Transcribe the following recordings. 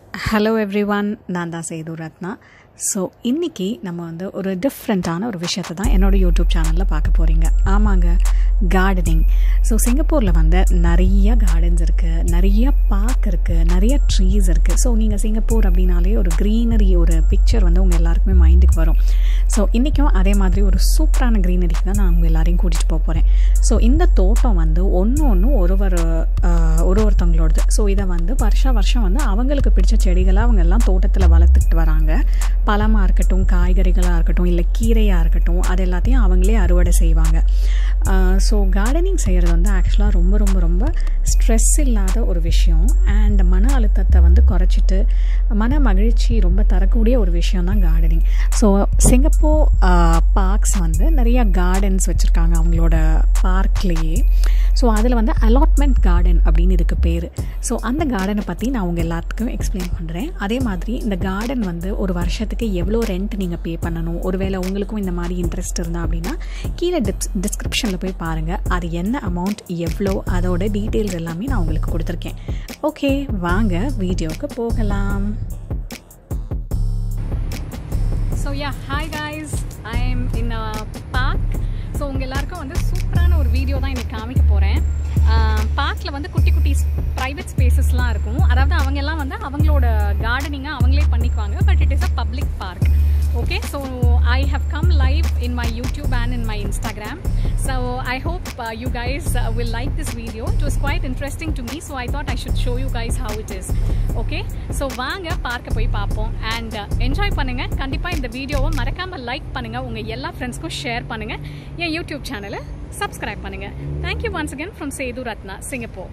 Hello every one நான் தான் Setu Ratna so இன்றைக்கி நம்ம வந்து ஒரு டிஃப்ரெண்ட்டான ஒரு விஷயத்தை தான் என்னோடய யூடியூப் சேனலில் பார்க்க போகிறீங்க ஆமாங்க கார்டனிங் ஸோ சிங்கப்பூரில் வந்து நிறைய கார்டன்ஸ் இருக்குது நிறைய பார்க் இருக்குது நிறைய ட்ரீஸ் இருக்குது ஸோ நீங்கள் சிங்கப்பூர் அப்படின்னாலே ஒரு க்ரீனரி ஒரு பிக்சர் வந்து உங்கள் எல்லாருக்குமே மைண்டுக்கு வரும் ஸோ இன்றைக்கும் அதே மாதிரி ஒரு சூப்பரான க்ரீனரிக்கு தான் நான் உங்கள் எல்லாரையும் கூட்டிகிட்டு போக போகிறேன் ஸோ இந்த தோட்டம் வந்து ஒன்று ஒன்று ஒரு ஒரு ஆஹ், ஒரு ஒருத்தவங்களோடது ஸோ இதை வந்து வருஷா வருஷம் வந்து அவங்களுக்கு பிடிச்ச செடிகளை அவங்க எல்லாம் தோட்டத்தில் வளர்த்துக்கிட்டு வராங்க பழமாக இருக்கட்டும் காய்கறிகளாக இருக்கட்டும் இல்லை கீரையாக இருக்கட்டும் அது எல்லாத்தையும் அவங்களே அறுவடை செய்வாங்க ஸோ கார்டனிங் செய்கிறது வந்து ஆக்சுவலாக ரொம்ப ரொம்ப ரொம்ப ஸ்ட்ரெஸ் இல்லாத ஒரு விஷயம் அண்ட் மன அழுத்தத்தை வந்து குறைச்சிட்டு மன மகிழ்ச்சி ரொம்ப தரக்கூடிய ஒரு விஷயம் தான் கார்டனிங் ஸோ சிங்கப்பூர் பார்க்ஸ் வந்து நிறைய கார்டன்ஸ் வச்சுருக்காங்க அவங்களோட பார்க்லேயே ஸோ அதில் வந்து அலாட்மெண்ட் கார்டன் அப்படின்னு இதுக்கு பேர் ஸோ அந்த கார்டனை பற்றி நான் உங்கள் எல்லாத்துக்கும் எக்ஸ்பிளைன் பண்ணுறேன் அதே மாதிரி இந்த கார்டன் வந்து ஒரு வருஷத்துக்கு எவ்வளோ ரெண்ட் நீங்கள் பே பண்ணணும் ஒருவேளை உங்களுக்கும் இந்த மாதிரி இன்ட்ரெஸ்ட் இருந்தால் அப்படின்னா கீழே டிப்ஸ் டிஸ்கிரிப்ஷனில் போய் பாருங்கள் அது என்ன அமௌண்ட் எவ்வளோ அதோட டீட்டெயில்ஸ் எல்லாமே நான் உங்களுக்கு கொடுத்துருக்கேன் ஓகே வாங்க வீடியோவுக்கு போகலாம் so yeah hi guys I am in a park so உங்கள் எல்லாருக்கும் வந்து சூப்பரான ஒரு வீடியோ தான் இன்னைக்கு காமிக்க போகிறேன் பார்க்கில் வந்து குட்டி குட்டி ப்ரைவேட் ஸ்பேசஸ்லாம் இருக்கும் அதாவது அவங்க எல்லாம் வந்து அவங்களோட கார்டனிங்கை அவங்களே பண்ணிக்குவாங்க but it is a public park okay so I have come live in my YouTube and in my Instagram so I hope you guys will like this video it was quite interesting to me so I thought I should show you guys how it is okay so வாங்க பார்க்க போய் பார்ப்போம் and enjoy பண்ணுங்க கண்டிப்பாக இந்த வீடியோவை மறக்காமல் like பண்ணுங்க உங்கள் எல்லா ஃப்ரெண்ட்ஸ்க்கும் ஷேர் பண்ணுங்க என் யூடியூப் சேனலை சப்ஸ்கிரைப் பண்ணுங்க thank you once again from Sethu Ratna Singapore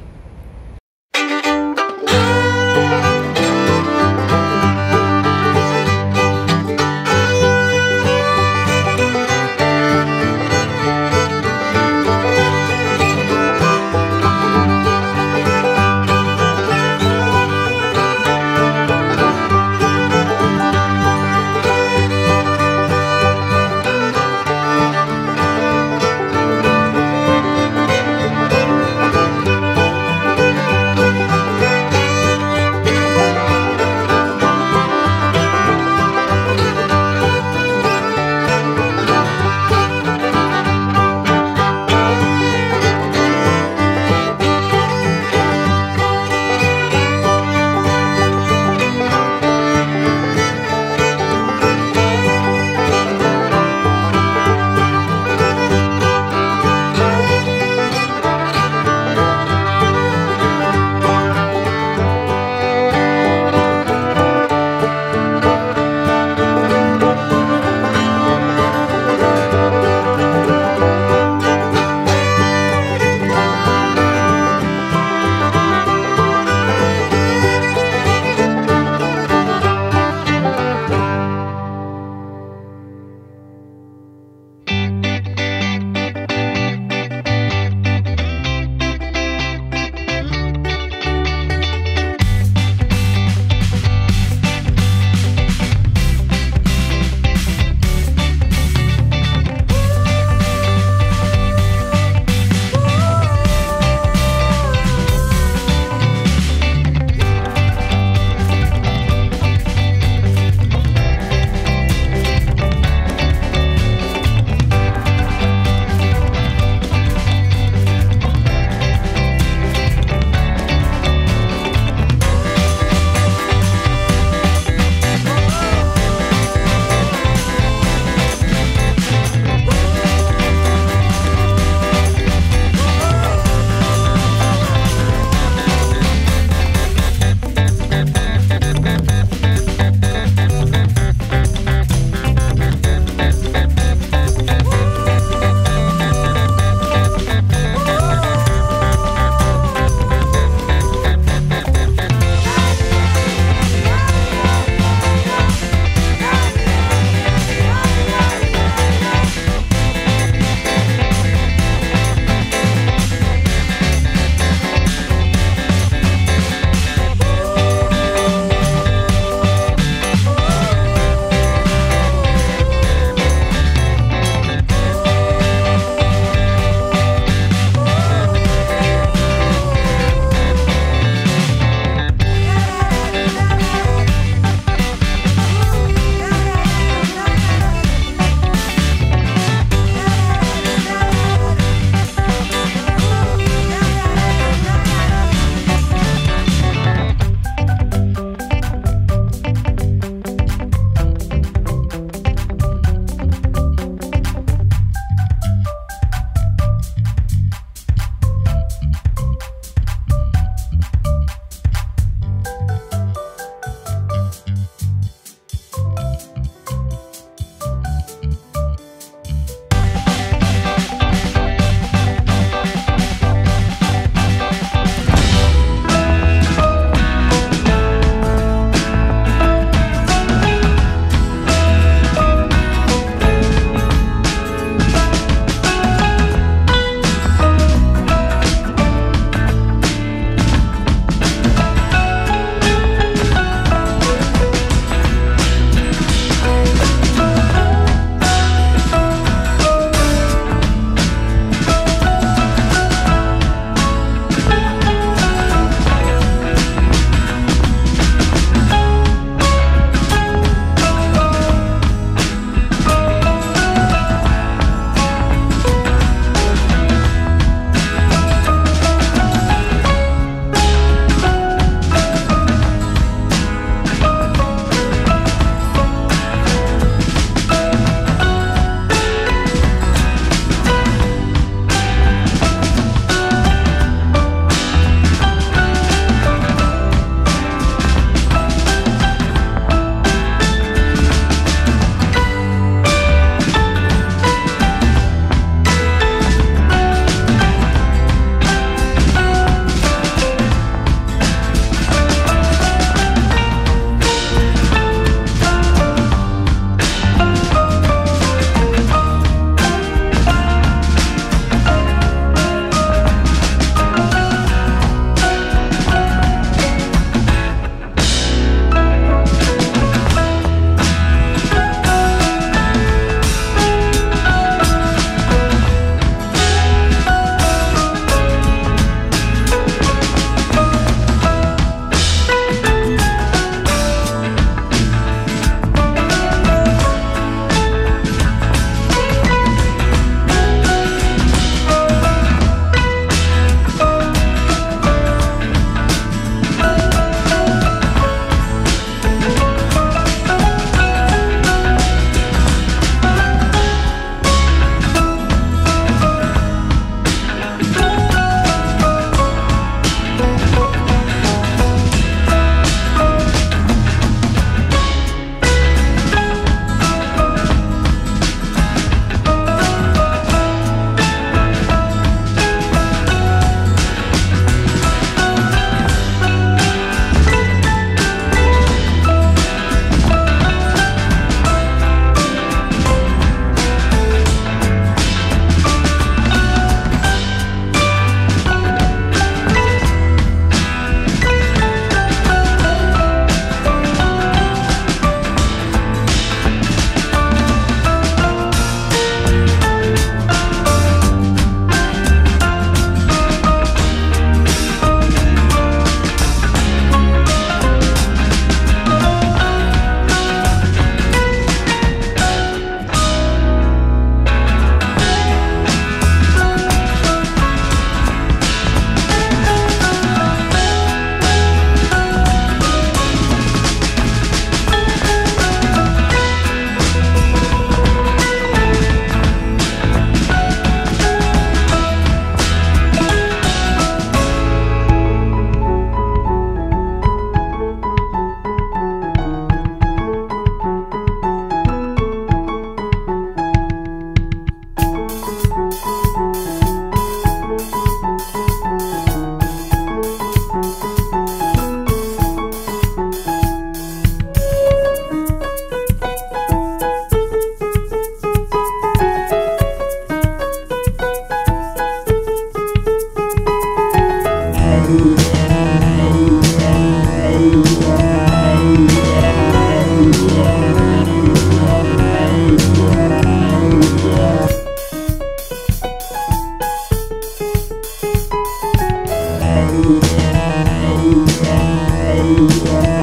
Hallelujah.